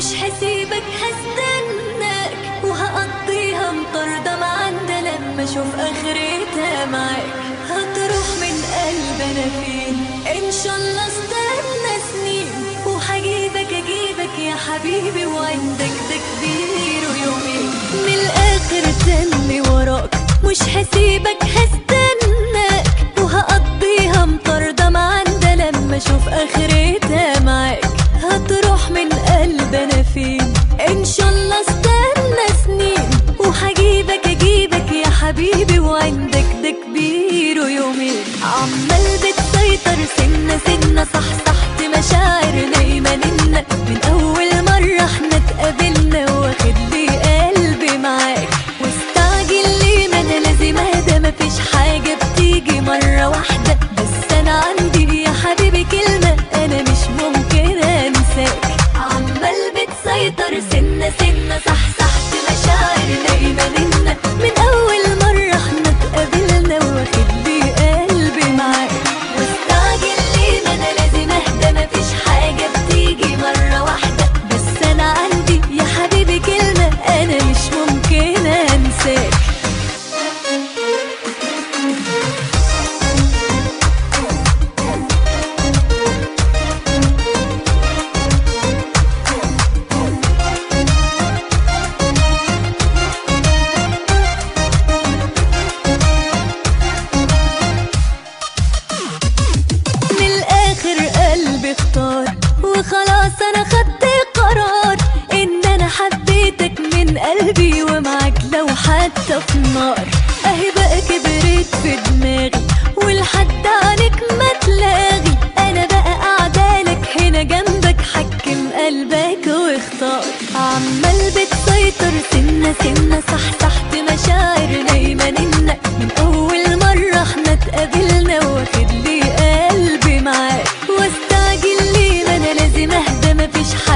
مش هسيبك هستناك وهقضيها مطاردة معانا لما اشوف اخرتها معاك هتروح من قلب انا فين ان شاء الله استنى سنين وهجيبك اجيبك يا حبيبي وعندك ده كبير ويومين من الاخر تاني وراك مش هسيبك هستناك وهقضيها مطاردة معانا لما اشوف اخرتها معاك هتروح من قلب انا فين ان شاء الله استنى سنين وهجيبك اجيبك يا حبيبي وعندك ده كبير ويومين عمال بتسيطر سنة سنة صح صحت مشاعر نايمة ننا من اول مرة احنا اتقابلنا واخد لي قلبي معاك واستعجل ليه ما انا لازم اهدى مفيش حاجة بتيجي مرة واحدة بس انا عندي يا حبيبي كلمة انا مش ممكن انساك عمال بتسيطر سنة سنة صح صحت مشاعر نايمة ننا من اول مرة احنا اتقابلنا واخد لي قلبي معاك واستعجل ليه ما انا لازم اهدى مفيش حاجة بتيجي مرة واحدة بس انا عندي يا حبيبي كلمة انا مش ممكن انساك من الاخر قلبي اختار وخلاص انا خدت قرار ان انا حبيتك من قلبي ومعاك لو حتى في النار اهي بقى كبرت في دماغي ولحد عنك ما تلاغي انا بقى قاعدالك هنا جنبك حكم قلبك واختار عمال بتسيطر سنة سنة صح صحت مشاعر نايمة ننا من اول مرة احنا اتقابلنا واخد لي قلبي معاك واستعجل ليه ما انا لازم اهدى مفيش